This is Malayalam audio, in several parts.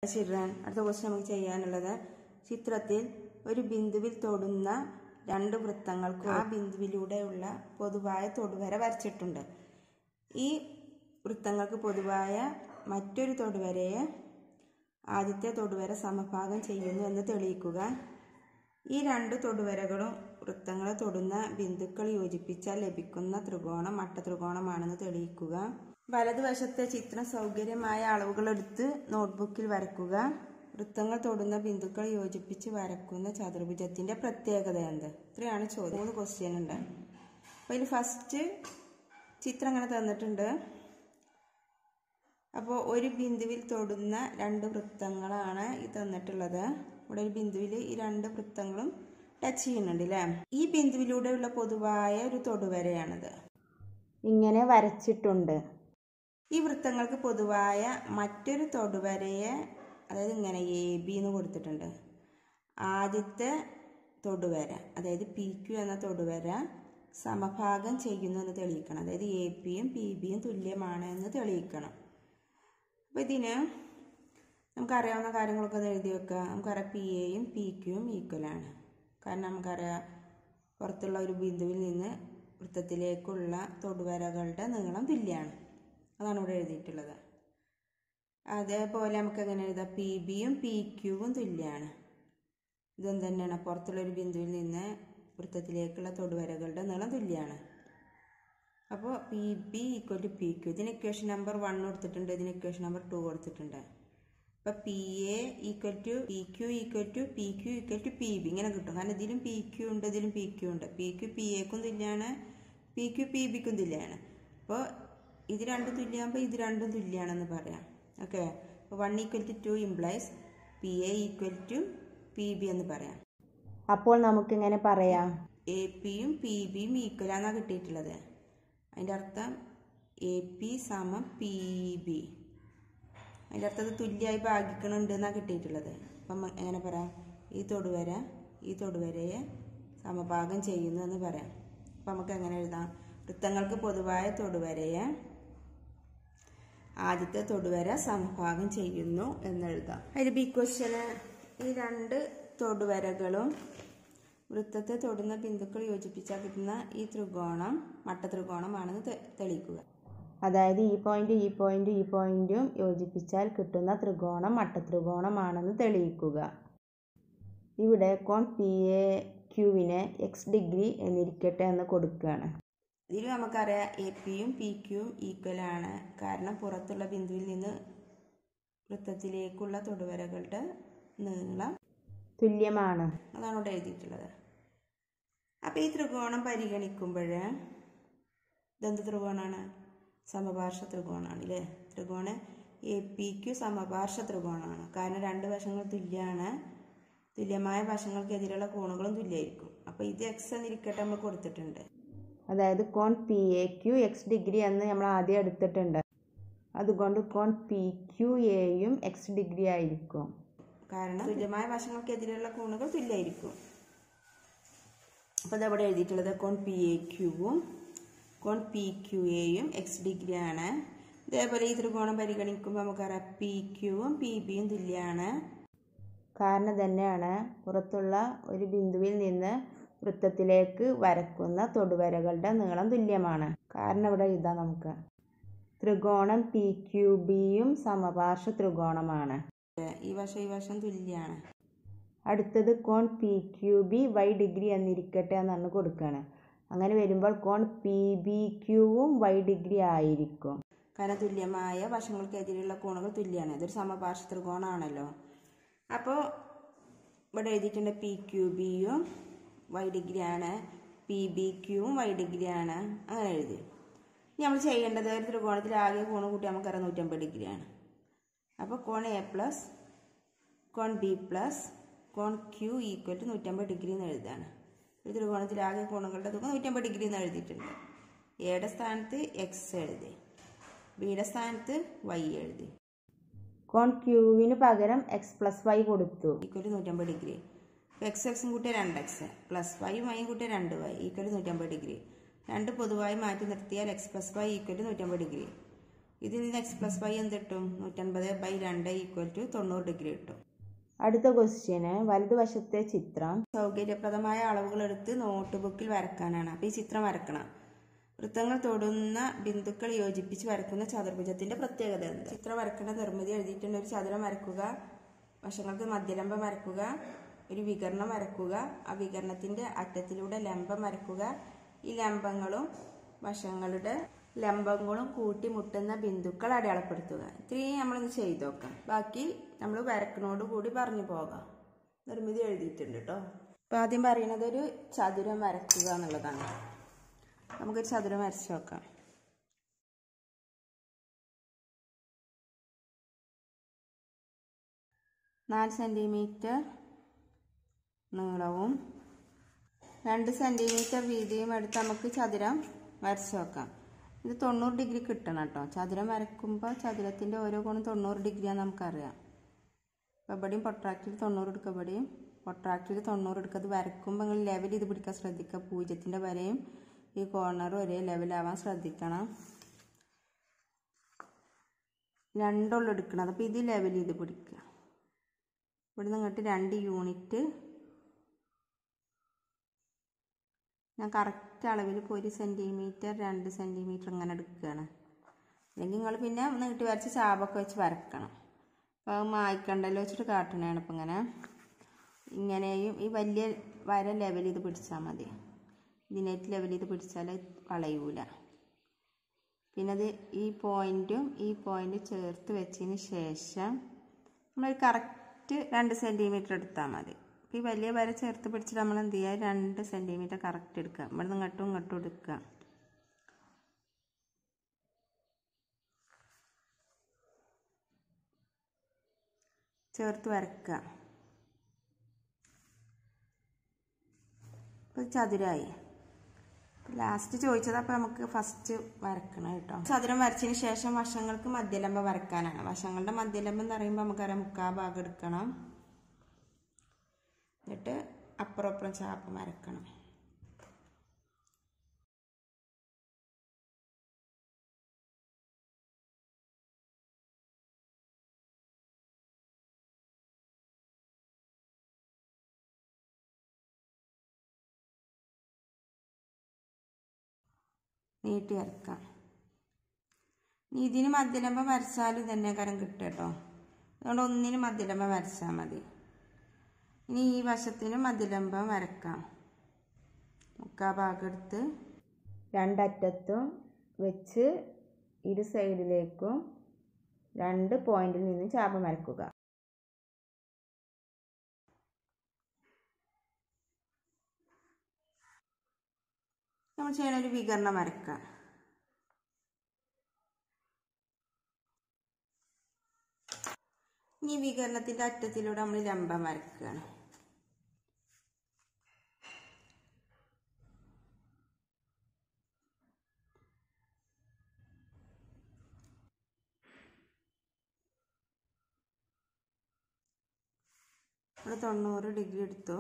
ചിൽഡ്രൻ അടുത്ത ക്വസ്റ്റ്യൻ നമുക്ക് ചെയ്യാനുള്ളത് ചിത്രത്തിൽ ഒരു ബിന്ദുവിൽ തൊടുന്ന രണ്ട് വൃത്തങ്ങൾക്ക് ആ ബിന്ദുവിലൂടെയുള്ള പൊതുവായ തൊടുവര വരച്ചിട്ടുണ്ട് ഈ വൃത്തങ്ങൾക്ക് പൊതുവായ മറ്റൊരു തൊടുവരയെ ആദ്യത്തെ തൊടുവര സമഭാഗം ചെയ്യുന്നു എന്ന് തെളിയിക്കുക ഈ രണ്ട് തൊടുവരകളും വൃത്തങ്ങളെ തൊടുന്ന ബിന്ദുക്കൾ യോജിപ്പിച്ചാൽ ലഭിക്കുന്ന ത്രികോണം മട്ടത്രികോണമാണെന്ന് തെളിയിക്കുക വലതുവശത്തെ ചിത്രം സൗകര്യമായ അളവുകളെടുത്ത് നോട്ട്ബുക്കിൽ വരക്കുക വൃത്തങ്ങൾ തൊടുന്ന ബിന്ദുക്കൾ യോജിപ്പിച്ച് വരക്കുന്ന ചതുർഭുജത്തിന്റെ പ്രത്യേകത എന്ത് ഇത്രയാണ് ചോദ്യം മൂന്ന് ക്വസ്റ്റ്യൻ ഉണ്ട് അപ്പോൾ ഇതിൽ ഫസ്റ്റ് ചിത്രം അങ്ങനെ തന്നിട്ടുണ്ട് അപ്പോൾ ഒരു ബിന്ദുവിൽ തൊടുന്ന രണ്ട് വൃത്തങ്ങളാണ് ഈ തന്നിട്ടുള്ളത് ഇവിടെ ഒരു ബിന്ദുവിൽ ഈ രണ്ട് വൃത്തങ്ങളും ടച്ച് ചെയ്യുന്നുണ്ട് അല്ലേ ഈ ബിന്ദുവിലൂടെയുള്ള പൊതുവായ ഒരു തൊടുവരയാണിത് ഇങ്ങനെ വരച്ചിട്ടുണ്ട് ഈ വൃത്തങ്ങൾക്ക് പൊതുവായ മറ്റൊരു തൊടുവരയെ അതായത് ഇങ്ങനെ എ ബി എന്ന് കൊടുത്തിട്ടുണ്ട് ആദ്യത്തെ തൊടുവര അതായത് പി ക്യു എന്ന തൊടുവര സമഭാഗം ചെയ്യുന്നു എന്ന് തെളിയിക്കണം അതായത് എ പിയും പി ബിയും തുല്യമാണ് എന്ന് തെളിയിക്കണം അപ്പോൾ ഇതിന് നമുക്കറിയാവുന്ന കാര്യങ്ങളൊക്കെ ഒന്ന് എഴുതി വെക്കുക നമുക്കറിയാം പി എയും പി ക്യുവും ഈക്വലാണ് കാരണം നമുക്കറിയാം പുറത്തുള്ള ഒരു ബിന്ദുവിൽ നിന്ന് വൃത്തത്തിലേക്കുള്ള തൊടുവരകളുടെ നീളം തുല്യമാണ് അതാണ് ഇവിടെ എഴുതിയിട്ടുള്ളത് അതേപോലെ നമുക്ക് എങ്ങനെ എഴുതാം പി ബിയും പി ക്യൂവും തുല്യമാണ് ഇതും തന്നെയാണ് പുറത്തുള്ള ഒരു ബിന്ദുവിൽ നിന്ന് വൃത്തത്തിലേക്കുള്ള തൊടുവരകളുടെ നീളം തുല്യമാണ് അപ്പോൾ P B equal to P Q ഇതിന് ഇക്വേഷൻ നമ്പർ വൺ കൊടുത്തിട്ടുണ്ട് ഇതിന് ഇക്വേഷൻ നമ്പർ ടു കൊടുത്തിട്ടുണ്ട് അപ്പോൾ P A equal to P Q equal to P Q equal to P B ഇങ്ങനെ കിട്ടും കാരണം ഇതിലും പി ക്യു ഉണ്ട് ഇതിലും പി ക്യു ഉണ്ട് പി ക്യു പി എക്കും തുല്യമാണ് പി ക്യു പി ബിക്കും തുല്യമാണ് അപ്പോൾ ഇത് രണ്ടും തുല്യമാകുമ്പോൾ ഇത് രണ്ടും തുല്യമാണെന്ന് പറയാം ഓക്കെ അപ്പോൾ one equal to two implies P A equal to P B എന്ന് പറയാം അപ്പോൾ നമുക്കിങ്ങനെ പറയാം എ പിയും പി ബിയും ഈക്വലാന്നാണ് കിട്ടിയിട്ടുള്ളത് അതിൻ്റെ അർത്ഥം എ പി സമം പി ബി അതിൻ്റെ അർത്ഥം അത് തുല്യമായി ഭാഗിക്കണുണ്ട് എന്നാണ് കിട്ടിയിട്ടുള്ളത് അപ്പം മ- എങ്ങനെ പറയാം ഈ തൊടുവര ഈ തൊടുവരയെ സമഭാഗം ചെയ്യുന്നു എന്ന് പറയാം അപ്പം നമുക്ക് എങ്ങനെ എഴുതാം വൃത്തങ്ങൾക്ക് പൊതുവായ തൊടുവരയെ ആദ്യത്തെ തൊടുവര സമഭാഗം ചെയ്യുന്നു എന്നെഴുതാം അതിൽ ബി ക്വസ്റ്റ്യന് ഈ രണ്ട് തൊടുവരകളും വൃത്തത്തെ തൊടുന്ന ബിന്ദുക്കൾ യോജിപ്പിച്ചാൽ കിട്ടുന്ന ഈ ത്രികോണം മട്ടത്രികോണമാണെന്ന് തെ- തെളിയിക്കുക അതായത് ഈ പോയിന്റ് ഈ പോയിന്റ് ഈ പോയിന്റും യോജിപ്പിച്ചാൽ കിട്ടുന്ന ത്രികോണം മട്ടത്രികോണമാണെന്ന് തെളിയിക്കുക ഇവിടെ കോൺ പി എ ക്യൂവിനെ എക്സ് ഡിഗ്രി എന്നിരിക്കട്ടെ എന്ന് കൊടുക്കുകയാണ് ഇതിൽ നമുക്കറിയാം എ പിയും പി ക്യൂവും ഈക്വലാണ് കാരണം പുറത്തുള്ള ബിന്ദുവിൽ നിന്ന് വൃത്തത്തിലേക്കുള്ള തൊടുവരകളുടെ നീളം തുല്യമാണ് അതാണ് ഇവിടെ എഴുതിയിട്ടുള്ളത് അപ്പോൾ ഈ ത്രികോണം പരിഗണിക്കുമ്പോൾ ഇതെന്ത് ത്രികോണമാണ് സമപാർശ്വ ത്രികോണമാണ് അല്ലേ ത്രികോണം എ പി ക്യു സമപാർശ്വ ത്രികോണമാണ് കാരണം രണ്ട് വശങ്ങൾ തുല്യമാണ് തുല്യമായ വശങ്ങൾക്കെതിരെയുള്ള കോണുകളും തുല്യമായിരിക്കും അപ്പോൾ ഇത് എക്സ് എന്നിരിക്കട്ടെ നമ്മൾ കൊടുത്തിട്ടുണ്ട് അതായത് കോൺ P A Q X degree എന്ന് നമ്മൾ ആദ്യം എടുത്തിട്ടുണ്ട് അതുകൊണ്ട് കോൺ പി ക്യു എയും എക്സ് ഡിഗ്രി ആയിരിക്കും കാരണം തുല്യമായ വശങ്ങൾക്കെതിരെയുള്ള കോണുകൾ തുല്യമായിരിക്കും അപ്പോൾ ഇതവിടെ എഴുതിയിട്ടുള്ളത് കോൺ പി എ ക്യൂവും കോൺ പി ക്യു എയും എക്സ് ഡിഗ്രി ആണ് ഇതേപോലെ ഈ ത്രികോണം പരിഗണിക്കുമ്പോൾ നമുക്കറിയാം പി ക്യൂവും പി ബിയും തുല്യമാണ് കാരണം തന്നെയാണ് പുറത്തുള്ള ഒരു ബിന്ദുവിൽ നിന്ന് വൃത്തത്തിലേക്ക് വരക്കുന്ന തൊടുവരകളുടെ നീളം തുല്യമാണ് കാരണം ഇവിടെ എഴുതാം നമുക്ക് ത്രികോണം പി ക്യു ബിയും സമപാർശ്വ ത്രികോണമാണ് ഈ വശം ഈ വശം തുല്യമാണ് അടുത്തത് കോൺ P Q B Y degree എന്നിരിക്കട്ടെ എന്നാണ് കൊടുക്കുകയാണ് അങ്ങനെ വരുമ്പോൾ കോൺ പി ബി ക്യുവും വൈ ഡിഗ്രി ആയിരിക്കും കാരണം തുല്യമായ വശങ്ങൾക്കെതിരെയുള്ള കോണുകൾ തുല്യമാണ് ഇതൊരു സമപാർശ്വ ത്രികോണമാണല്ലോ അപ്പോൾ ഇവിടെ എഴുതിയിട്ടുണ്ട് പി ക്യു ബിയും വൈ ഡിഗ്രിയാണ് പി ബി ക്യൂവും വൈ ഡിഗ്രിയാണ് അങ്ങനെ എഴുതി ഇനി നമ്മൾ ചെയ്യേണ്ടത് ഒരു ത്രികോണത്തിൽ ആകെ കോണ് കൂട്ടി നമുക്കറിയാം നൂറ്റമ്പത് ഡിഗ്രിയാണ് അപ്പോൾ കോൺ എ പ്ലസ് കോൺ ബി പ്ലസ് കോൺ ക്യൂ ഈക്വൽ ടു നൂറ്റമ്പത് ഡിഗ്രി എന്ന് എഴുതാണ് ഒരു ത്രികോണത്തിൽ ആകെ കോണുകളുടെ തുക നൂറ്റമ്പത് ഡിഗ്രി എന്ന് എഴുതിയിട്ടുണ്ട് എയുടെ സ്ഥാനത്ത് എക്സ് എഴുതി ബിയുടെ സ്ഥാനത്ത് വൈ എഴുതി കോൺ ക്യൂവിന് പകരം എക്സ് പ്ലസ് വൈ കൊടുത്തു ഈക്വൽ ടു നൂറ്റമ്പത് ഡിഗ്രി അപ്പോൾ എക്സ് എക്സും കൂട്ടിയ രണ്ട് എക്സ് പ്ലസ് വൈയും വൈയും കൂട്ടിയ രണ്ട് വൈ ഈക്വൽ ടു നൂറ്റമ്പത് ഡിഗ്രി രണ്ട് പൊതുവായി മാറ്റി നിർത്തിയാൽ X plus Y equal to നൂറ്റമ്പത് ഡിഗ്രി ഇതിൽ നിന്ന് എക്സ് പ്ലസ് വൈ എന്ത് കിട്ടും നൂറ്റൻപത് ബൈ രണ്ട് ഈക്വൽ ടു തൊണ്ണൂറ് ഡിഗ്രി കിട്ടും അടുത്ത ക്വസ്റ്റ്യന് വലതുവശത്തെ ചിത്രം സൗകര്യപ്രദമായ അളവുകൾ എടുത്ത് നോട്ട് ബുക്കിൽ വരക്കാനാണ് അപ്പോൾ ഈ ചിത്രം വരക്കണം വൃത്തങ്ങൾ തൊടുന്ന ബിന്ദുക്കൾ യോജിപ്പിച്ച് വരക്കുന്ന ചതുർഭുജത്തിന്റെ പ്രത്യേകത എന്ത് ചിത്രം വരക്കേണ്ട നിർമ്മിതി എഴുതിയിട്ടുണ്ട് ഒരു ചതുരം വരക്കുക വശങ്ങൾക്ക് മധ്യലംബം വരക്കുക ഒരു വികരണം വരക്കുക ആ വികരണത്തിന്റെ അറ്റത്തിലൂടെ ലംബം വരക്കുക ഈ ലംബങ്ങളും വശങ്ങളുടെ ലംബങ്ങളും കൂട്ടിമുട്ടുന്ന ബിന്ദുക്കൾ അടയാളപ്പെടുത്തുക ഇത്രയും നമ്മളൊന്ന് ചെയ്ത് നോക്കാം ബാക്കി നമ്മൾ വരക്കണോട് കൂടി പറഞ്ഞു പോകാം നിർമ്മിതി എഴുതിയിട്ടുണ്ട് കേട്ടോ അപ്പോൾ ആദ്യം പറയുന്നത് ഒരു ചതുരം വരക്കുക എന്നുള്ളതാണ് നമുക്കൊരു ചതുരം വരച്ച് നോക്കാം നാല് സെൻറ്റിമീറ്റർ നീളവും രണ്ട് സെൻറ്റിമീറ്റർ വീതിയും എടുത്ത് നമുക്ക് ചതുരം വരച്ച് നോക്കാം ഇത് തൊണ്ണൂറ് ഡിഗ്രി കിട്ടണം കേട്ടോ ചതുരം വരക്കുമ്പോൾ ചതുരത്തിൻ്റെ ഓരോ കോണും തൊണ്ണൂറ് ഡിഗ്രിയാണെന്ന് നമുക്കറിയാം അപ്പോൾ ഇവിടെയും പൊട്രാക്റ്റിൽ തൊണ്ണൂറ് എടുക്കുക ഇവിടെയും പൊട്രാക്റ്റിൽ തൊണ്ണൂറ് എടുക്കുക അത് വരക്കുമ്പോൾ നിങ്ങൾ ലെവൽ ഇത് പിടിക്കാൻ ശ്രദ്ധിക്കുക പൂജ്യത്തിൻ്റെ വരെയും ഈ കോർണർ ഒരേ ലെവലാവാൻ ശ്രദ്ധിക്കണം രണ്ടുള്ളൂ എടുക്കണം അപ്പോൾ ഇത് ലെവൽ ചെയ്ത് പിടിക്കുക ഇവിടെ നിന്ന് ഇങ്ങോട്ട് രണ്ട് യൂണിറ്റ് ഞാൻ കറക്റ്റ് അളവിൽ ഇപ്പോൾ ഒരു സെൻറ്റിമീറ്റർ രണ്ട് സെൻറ്റിമീറ്റർ ഇങ്ങനെ എടുക്കുകയാണ് അല്ലെങ്കിൽ നിങ്ങൾ പിന്നെ നീട്ടി വരച്ച് ചാപൊക്കെ വെച്ച് വരക്കണം അപ്പോൾ അത് മായ്ക്കണ്ടല്ലോ വെച്ചിട്ട് കാട്ടണതാണ് ഇപ്പം ഇങ്ങനെ ഇങ്ങനെയും ഈ വലിയ വര ലെവൽ ചെയ്ത് പിടിച്ചാൽ മതി ഇതിനായിട്ട് ലെവൽ ചെയ്ത് പിടിച്ചാൽ വളയൂല പിന്നെ അത് ഈ പോയിൻറ്റും ഈ പോയിൻറ്റും ചേർത്ത് വെച്ചതിന് ശേഷം നമ്മൾ കറക്റ്റ് രണ്ട് സെൻറ്റിമീറ്റർ എടുത്താൽ മതി ഈ വലിയ വര ചേർത്ത് പിടിച്ചിട്ട് നമ്മൾ എന്ത് ചെയ്യുക രണ്ട് സെൻറ്റിമീറ്റർ കറക്റ്റ് എടുക്കുക ഇവിടെ നിന്ന് ഇങ്ങോട്ടും ഇങ്ങോട്ടും എടുക്കുക ചേർത്ത് വരക്കുക ഇപ്പോൾ ചതുരമായി ലാസ്റ്റ് ചോദിച്ചത് അപ്പോൾ നമുക്ക് ഫസ്റ്റ് വരക്കണം കേട്ടോ ചതുരം വരച്ചതിന് ശേഷം വശങ്ങൾക്ക് മധ്യലംബം വരക്കാനാണ് വശങ്ങളുടെ മധ്യലംബം എന്ന് പറയുമ്പോൾ നമുക്കറിയാം മുക്കാ ഭാഗം എടുക്കണം എന്നിട്ട് അപ്പുറം അപ്പുറം ചാപ്പം വരക്കണം നീട്ടി വരക്കാം ഇനി ഇതിന് മധ്യലംബം വരച്ചാലും തന്നെ കരം കിട്ടും കേട്ടോ അതുകൊണ്ട് ഒന്നിന് മധ്യലംബം വരച്ചാൽ മതി ഇനി ഈ വശത്തിന് മധ്യലംബം വരക്കാം മുക്കാ ഭാഗം എടുത്ത് രണ്ടറ്റത്തും വെച്ച് ഇരു സൈഡിലേക്കും രണ്ട് പോയിന്റിൽ നിന്ന് ചാപം വരക്കുക നമ്മൾ ചെയ്യണ ഒരു വികരണം വരക്കാം ഇനി വികരണത്തിന്റെ അറ്റത്തിലൂടെ നമ്മൾ ലംബം വരക്കുകയാണ് ഇവിടെ തൊണ്ണൂറ് ഡിഗ്രി എടുത്തു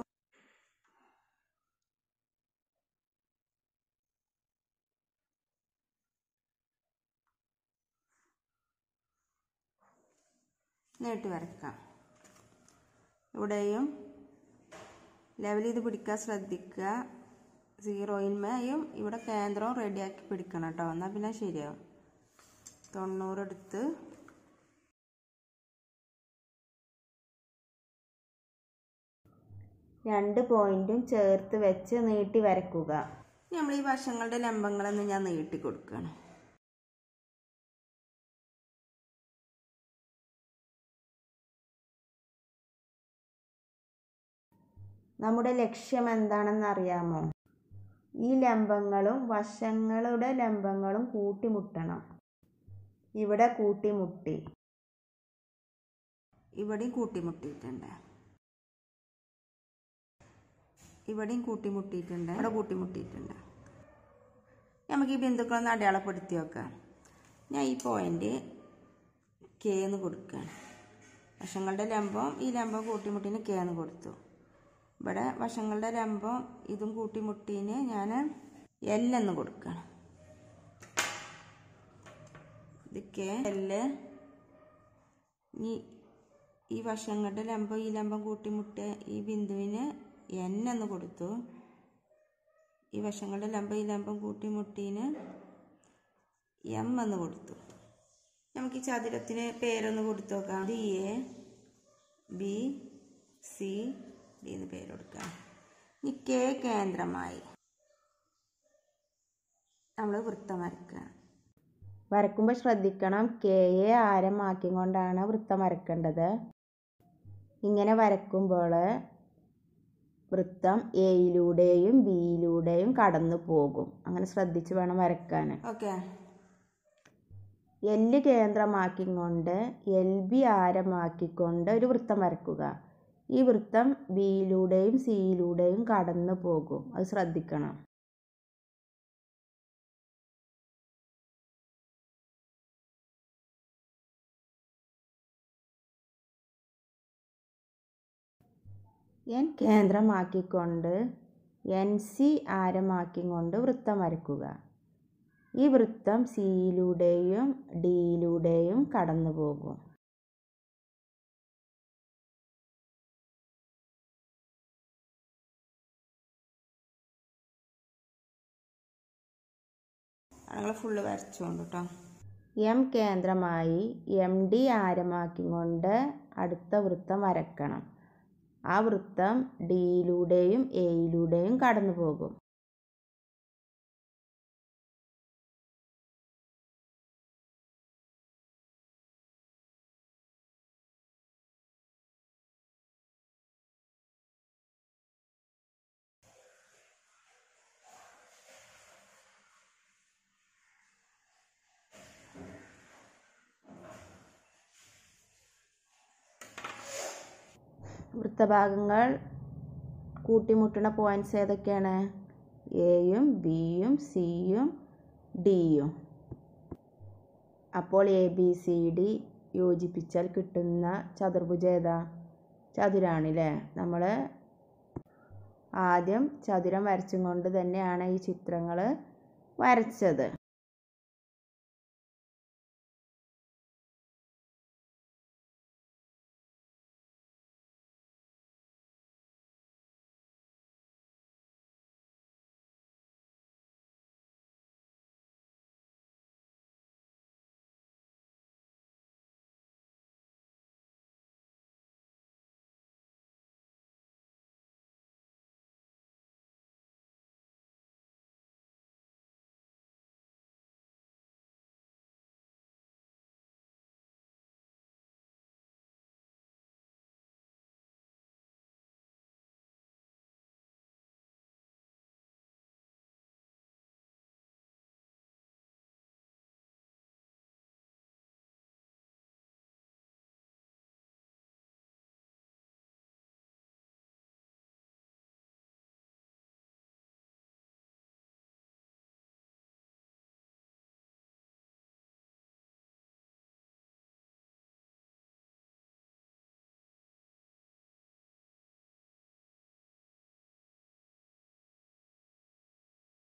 നീട്ടി വരക്കാം ഇവിടെയും ലെവൽ ചെയ്ത് പിടിക്കാൻ ശ്രദ്ധിക്കുക സീറോയിന്മേയും ഇവിടെ കേന്ദ്രവും റെഡിയാക്കി പിടിക്കണം കേട്ടോ എന്നാൽ പിന്നെ ശരിയാവും തൊണ്ണൂറ് എടുത്ത് രണ്ട് പോയിന്റും ചേർത്ത് വെച്ച് നീട്ടി വരക്കുക ഇനി നമ്മൾ ഈ വശങ്ങളുടെ ലംബങ്ങളൊന്ന് ഞാൻ നീട്ടി കൊടുക്കുകയാണ് നമ്മുടെ ലക്ഷ്യം എന്താണെന്ന് അറിയാമോ ഈ ലംബങ്ങളും വശങ്ങളുടെ ലംബങ്ങളും കൂട്ടിമുട്ടണം ഇവിടെ കൂട്ടിമുട്ടി ഇവിടെയും കൂട്ടിമുട്ടിയിട്ടുണ്ട് ഇവിടെയും കൂട്ടിമുട്ടിയിട്ടുണ്ട് ഇവിടെ കൂട്ടിമുട്ടിയിട്ടുണ്ട് നമുക്ക് ഈ ബിന്ദുക്കളൊന്ന് അടയാളപ്പെടുത്തി വെക്കാം ഞാൻ ഈ പോയിന്റ് കെ എന്ന് കൊടുക്കുകയാണ് വശങ്ങളുടെ ലംബം ഈ ലംബം കൂട്ടിമുട്ടിന് കെ എന്ന് കൊടുത്തു ഇവിടെ വശങ്ങളുടെ ലംബം ഇതും കൂട്ടിമുട്ടീന് ഞാൻ എൽ എന്ന് കൊടുക്കുകയാണ് ഇത് കെ എല് ഇനി ഈ വശങ്ങളുടെ ലംബം ഈ ലംബം കൂട്ടിമുട്ട് ഈ ബിന്ദുവിന് എൻ എന്ന് കൊടുത്തു ഈ വശങ്ങളുടെ ലംബം ഈ ലംബം കൂട്ടിമുട്ടീന് എം എന്ന് കൊടുത്തു നമുക്ക് ഈ ചതുരത്തിന് പേരൊന്ന് കൊടുത്തു നോക്കാം D A B C D എന്ന് പേര് കൊടുക്കാം ഇനി കെ കേന്ദ്രമായി നമ്മൾ വൃത്തം വരക്കുക വരക്കുമ്പോൾ ശ്രദ്ധിക്കണം കെയെ ആരമാക്കിക്കൊണ്ടാണ് വൃത്തം വരക്കേണ്ടത് ഇങ്ങനെ വരക്കുമ്പോൾ വൃത്തം എയിലൂടെയും ബിയിലൂടെയും കടന്നു പോകും അങ്ങനെ ശ്രദ്ധിച്ച് വേണം വരക്കാൻ ഓക്കെ എല്ല് കേന്ദ്രമാക്കിക്കൊണ്ട് എൽ ബി ആരമാക്കിക്കൊണ്ട് ഒരു വൃത്തം വരക്കുക ഈ വൃത്തം ബിയിലൂടെയും സിയിലൂടെയും കടന്നു പോകും അത് ശ്രദ്ധിക്കണം എൻ കേന്ദ്രമാക്കിക്കൊണ്ട് എൻ സി ആരമാക്കിക്കൊണ്ട് വൃത്തം വരയ്ക്കുക ഈ വൃത്തം സിയിലൂടെയും ഡിയിലൂടെയും കടന്നു പോകും ഞങ്ങൾ ഫുള്ള് വരച്ചോണ്ട് കേട്ടോ എം കേന്ദ്രമായി എം ഡി ആരമാക്കിക്കൊണ്ട് അടുത്ത വൃത്തം വരക്കണം ആ വൃത്തം ഡിയിലൂടെയും എയിലൂടെയും കടന്നു പോകും വൃത്തഭാഗങ്ങൾ കൂട്ടിമുട്ടുന്ന പോയിൻറ്റ്സ് ഏതൊക്കെയാണ് എയും ബിയും സിയും ഡിയും അപ്പോൾ എ ബി സി ഡി യോജിപ്പിച്ചാൽ കിട്ടുന്ന ചതുർഭുജം ഏതാ ചതുരാണല്ലേ നമ്മൾ ആദ്യം ചതുരം വരച്ചും കൊണ്ട് തന്നെയാണ് ഈ ചിത്രങ്ങൾ വരച്ചത്